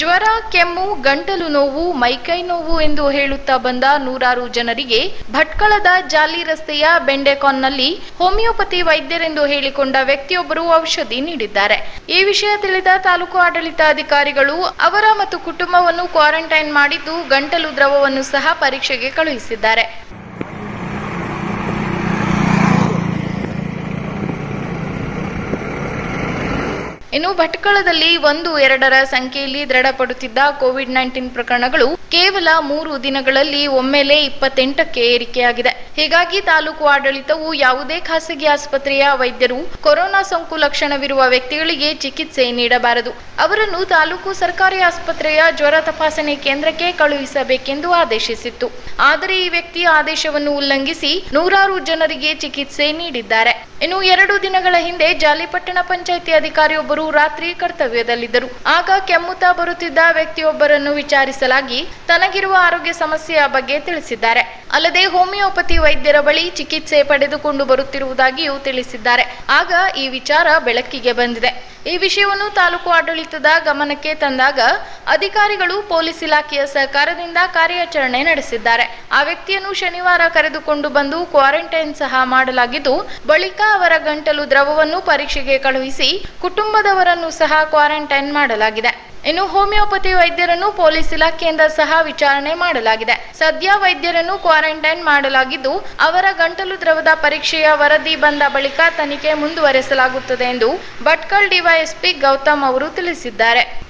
ಜ್ವರ ಕೆಮ್ಮು ಗಂಟಲು ನೋವು ಮೈಕೈ ನೋವು ಎಂದು ಹೇಳುತ್ತಾ ಬಂದ ನೂರಾರು ಜನರಿಗೆ ಭಟ್ಕಳದ ಜಾಲಿ ರಸ್ತೆಯ ಬೆಂಡೆಕಾನ್ನಲ್ಲಿ ಹೋಮಿಯೋಪತಿ ವೈದ್ಯರೆಂದು ಹೇಳಿಕೊಂಡ ವ್ಯಕ್ತಿಯೊಬ್ಬರು ಔಷಧಿ ನೀಡಿದ್ದಾರೆ ಈ ವಿಷಯ ತಿಳಿದ ತಾಲೂಕು ಆಡಳಿತಾಧಿಕಾರಿಗಳು ಅವರ ಮತ್ತು ಕುಟುಂಬವನ್ನು ಕ್ವಾರಂಟೈನ್ ಮಾಡಿದ್ದು ಗಂಟಲು ದ್ರವವನ್ನು ಸಹ ಪರೀಕ್ಷೆಗೆ ಕಳುಹಿಸಿದ್ದಾರೆ ಇನ್ನು ಭಟ್ಕಳದಲ್ಲಿ ಒಂದು ಎರಡರ ಸಂಖ್ಯೆಯಲ್ಲಿ ದೃಢಪಡುತ್ತಿದ್ದ ಕೋವಿಡ್ ನೈನ್ಟೀನ್ ಪ್ರಕರಣಗಳು ಕೇವಲ ಮೂರು ದಿನಗಳಲ್ಲಿ ಒಮ್ಮೆಲೆ ಇಪ್ಪತ್ತೆಂಟಕ್ಕೆ ಏರಿಕೆಯಾಗಿದೆ ಹೀಗಾಗಿ ತಾಲೂಕು ಆಡಳಿತವು ಯಾವುದೇ ಖಾಸಗಿ ಆಸ್ಪತ್ರೆಯ ವೈದ್ಯರು ಕೊರೋನಾ ಸೋಂಕು ಲಕ್ಷಣವಿರುವ ವ್ಯಕ್ತಿಗಳಿಗೆ ಚಿಕಿತ್ಸೆ ನೀಡಬಾರದು ಅವರನ್ನು ತಾಲೂಕು ಸರ್ಕಾರಿ ಆಸ್ಪತ್ರೆಯ ಜ್ವರ ತಪಾಸಣೆ ಕೇಂದ್ರಕ್ಕೆ ಕಳುಹಿಸಬೇಕೆಂದು ಆದೇಶಿಸಿತ್ತು ಆದರೆ ಈ ವ್ಯಕ್ತಿ ಆದೇಶವನ್ನು ಉಲ್ಲಂಘಿಸಿ ನೂರಾರು ಜನರಿಗೆ ಚಿಕಿತ್ಸೆ ನೀಡಿದ್ದಾರೆ ಇನ್ನು ಎರಡು ದಿನಗಳ ಹಿಂದೆ ಜಾಲಿಪಟ್ಟಣ ಪಂಚಾಯಿತಿ ಅಧಿಕಾರಿಯೊಬ್ಬರು ರಾತ್ರಿ ಕರ್ತವ್ಯದಲ್ಲಿದ್ದರು ಆಗ ಕೆಮ್ಮುತ್ತಾ ಬರುತ್ತಿದ್ದ ವ್ಯಕ್ತಿಯೊಬ್ಬರನ್ನು ವಿಚಾರಿಸಲಾಗಿ ತನಗಿರುವ ಆರೋಗ್ಯ ಸಮಸ್ಯೆಯ ಬಗ್ಗೆ ತಿಳಿಸಿದ್ದಾರೆ ಅಲ್ಲದೆ ಹೋಮಿಯೋಪತಿ ವೈದ್ಯರ ಬಳಿ ಚಿಕಿತ್ಸೆ ಪಡೆದುಕೊಂಡು ಬರುತ್ತಿರುವುದಾಗಿಯೂ ತಿಳಿಸಿದ್ದಾರೆ ಆಗ ಈ ವಿಚಾರ ಬೆಳಕಿಗೆ ಬಂದಿದೆ ಈ ವಿಷಯವನ್ನು ತಾಲೂಕು ಆಡಳಿತದ ಗಮನಕ್ಕೆ ತಂದಾಗ ಅಧಿಕಾರಿಗಳು ಪೊಲೀಸ್ ಇಲಾಖೆಯ ಸಹಕಾರದಿಂದ ಕಾರ್ಯಾಚರಣೆ ನಡೆಸಿದ್ದಾರೆ ಆ ವ್ಯಕ್ತಿಯನ್ನು ಶನಿವಾರ ಕರೆದುಕೊಂಡು ಬಂದು ಕ್ವಾರಂಟೈನ್ ಸಹ ಮಾಡಲಾಗಿದ್ದು ಬಳಿಕ ಅವರ ಗಂಟಲು ದ್ರವವನ್ನು ಪರೀಕ್ಷೆಗೆ ಕಳುಹಿಸಿ ಕುಟುಂಬದವರನ್ನು ಸಹ ಕ್ವಾರಂಟೈನ್ ಮಾಡಲಾಗಿದೆ ಇನ್ನು ಹೋಮಿಯೋಪತಿ ವೈದ್ಯರನ್ನು ಪೊಲೀಸ್ ಇಲಾಖೆಯಿಂದ ಸಹ ವಿಚಾರಣೆ ಮಾಡಲಾಗಿದೆ ಸದ್ಯ ವೈದ್ಯರನ್ನು ಕ್ವಾರಂಟೈನ್ ಮಾಡಲಾಗಿದ್ದು ಅವರ ಗಂಟಲು ದ್ರವದ ಪರೀಕ್ಷೆಯ ವರದಿ ಬಂದ ಬಳಿಕ ತನಿಖೆ ಮುಂದುವರೆಸಲಾಗುತ್ತದೆ ಎಂದು ಭಟ್ಕಲ್ ಡಿವೈಎಸ್ಪಿ ಗೌತಮ್ ಅವರು ತಿಳಿಸಿದ್ದಾರೆ